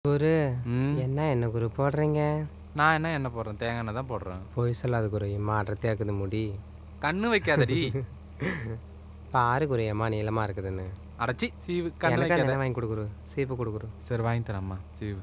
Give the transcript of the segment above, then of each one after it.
குரு ம் என்ன என்ன குரு போடுறீங்க நான் என்ன என்ன போடுறேன் தேங்காய் எண்ணெய் தான் போடுறேன் போய் சொல்லாத குரு இம்மா அடர்த்தியா இருக்குது முடி கண்ணு வைக்காதடி பாரு குரு ஏமா நீளமா இருக்குதுன்னு அடைச்சி சீவு கண்ணு எனக்கு அந்த வைக்காத எண்ணெய் வாங்கி கொடுக்குரு சீப்பு கொடுக்குரு சரி வாங்கி தரேம்மா சீவு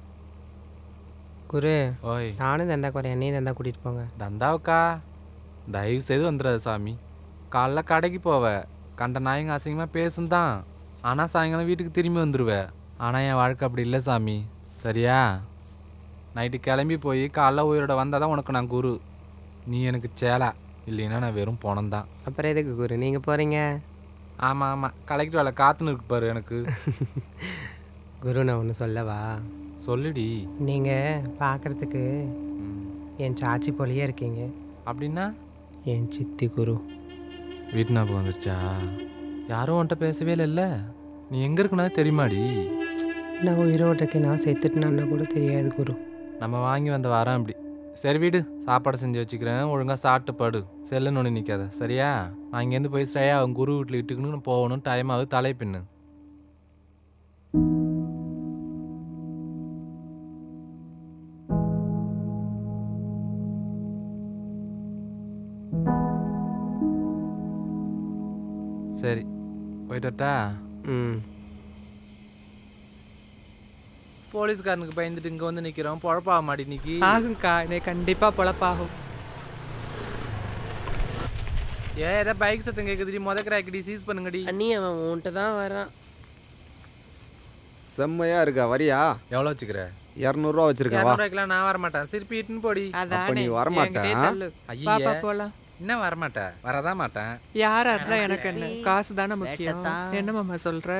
குரு ஓய் நானும் தந்தா குறையா நீ தந்தா கூட்டிட்டு போங்க தந்தாவுக்கா தயவு செய்து வந்துடாது சாமி காலைல கடைக்கு போவ கண்ட நாயங்க அசிங்கமாக பேசும் தான் ஆனால் சாயங்காலம் வீட்டுக்கு திரும்பி வந்துடுவேன் ஆனால் என் வாழ்க்கை அப்படி இல்லை சாமி சரியா நைட்டு கிளம்பி போய் காலைல உயிரோட வந்தால் தான் உனக்கு நான் குரு நீ எனக்கு சேலை இல்லைன்னா நான் வெறும் பணம் தான் அப்புறம் எதுக்கு குரு நீங்க போறீங்க ஆமாம் ஆமாம் கலெக்டர் வேலை காத்துன்னு இருக்கு பாரு எனக்கு குரு நான் ஒன்று சொல்லவா சொல்லுடி நீங்க பார்க்கறதுக்கு ம். என் சாச்சி போலயே இருக்கீங்க அப்படின்னா என் சித்தி குரு வீட்டு ஞாபகம் வந்துருச்சா யாரும் உன்கிட்ட பேசவே இல்லைல்ல நீ எங்கே இருக்குன்னா தெரியுமாடி நான் உயிரோடு இருக்கேன் நான் செத்துட்டேன்னா கூட தெரியாது குரு நம்ம வாங்கி வந்த வாரம் அப்படி சரி வீடு சாப்பாடு செஞ்சு வச்சுக்கிறேன் ஒழுங்காக சாப்பிட்டு படு செல்லுன்னு ஒன்று நிற்காத சரியா நான் இங்கேருந்து போய் ஸ்ரேயா அவன் குரு வீட்டில் இட்டுக்கணும்னு போகணும் டைம் ஆகுது தலை பின்னு சரி போயிட்டு வரட்டா ம் போலீஸ்காரனுக்கு பயந்துட்டு இங்கே வந்து நிற்கிறோம் பொழப்பாக மாடி நிக்கி ஆகும்க்கா இன்னைக்கு கண்டிப்பா பொழப்பாகும் ஏ ஏதோ பைக் சத்தம் கேட்குதுடி முத கிராக்கடி சீஸ் பண்ணுங்கடி அண்ணி அவன் உன்கிட்ட தான் வரான் செம்மையா இருக்கா வரியா எவ்வளோ வச்சுக்கிற இரநூறுவா வச்சிருக்கேன் வா இரநூறுவாய்க்குலாம் நான் வரமாட்டேன் திருப்பி இட்டுன்னு போடி அப்ப நீ அதானே வரமாட்ட, என்கிட்டயே ஆ? தள்ளு. ஐயே. பாப்பா போலாம் இன்னும் வரமாட்டேன் வரதான் மாட்டேன் யாரா இருந்தா எனக்கு என்ன காசு தானே முக்கியம் என்ன மாமா சொல்ற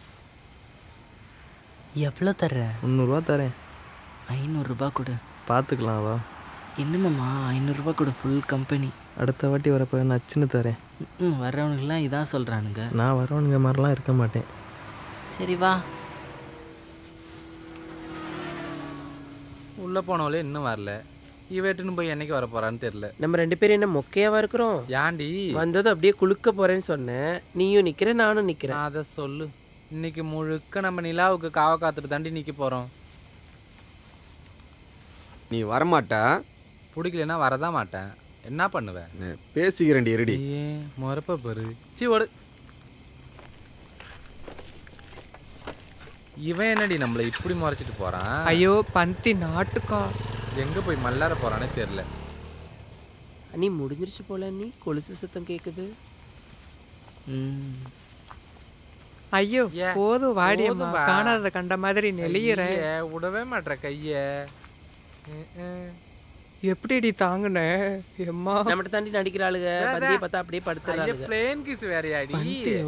எவ்வளோ தர்ற முந்நூறுரூவா தரேன் ஐநூறுரூபா கொடு பார்த்துக்கலாம் வா என்னமாம்மா ஐநூறுரூபா கொடு ஃபுல் கம்பெனி அடுத்த வாட்டி வரப்போ நச்சுன்னு தரேன் ம் வர்றவனுங்களாம் இதான் சொல்கிறானுங்க நான் வரவனுங்க மாதிரிலாம் இருக்க மாட்டேன் சரி வா உள்ள போனவளே இன்னும் வரல இவட்டுன்னு போய் என்னைக்கு வர போறான்னு தெரியல நம்ம ரெண்டு பேரும் என்ன மொக்கையாவா இருக்கிறோம் ஏன்டி வந்ததும் அப்படியே குளுக்க போறேன்னு சொன்னேன் நீயும் நிக்கிற நானும் நிக்கிறேன் அதை சொல்லு இன்னைக்கு முழுக்க நம்ம நிலாவுக்கு காவ காத்துட்டு தாண்டி நிக்க போறோம் நீ வரமாட்ட பிடிக்கலன்னா வரதான் மாட்டேன் என்ன பண்ணுவேன் நான் பேசிக்கிறேன்டி இருடி ஐயே முறப்ப பாரு சி ஓடு இவன் என்னடி நம்மள இப்படி முறைச்சிட்டு போறான் ஐயோ பந்தி நாட்டுக்கா எங்க போய் மல்லார போறானே தெரியல அண்ணி முடிஞ்சிருச்சு போல அண்ணி கொலுசு சத்தம் கேக்குது ம் ஐயோ ஏ, போதும் வாடியம்மா போதும்பா. காணாத கண்ட மாதிரி நெளியிற ஐயே, விடவே மாட்ற கைய ம், ம். எப்படிடி தாங்குன எம்மா நம்மகிட்ட தாண்டி நடிக்கிற ஆளுங்க பந்தியை பார்த்தா அப்படியே ஐயே படுத்துறாளுங்க பிளேன் கிஸ் வேறையாடி பந்தியோ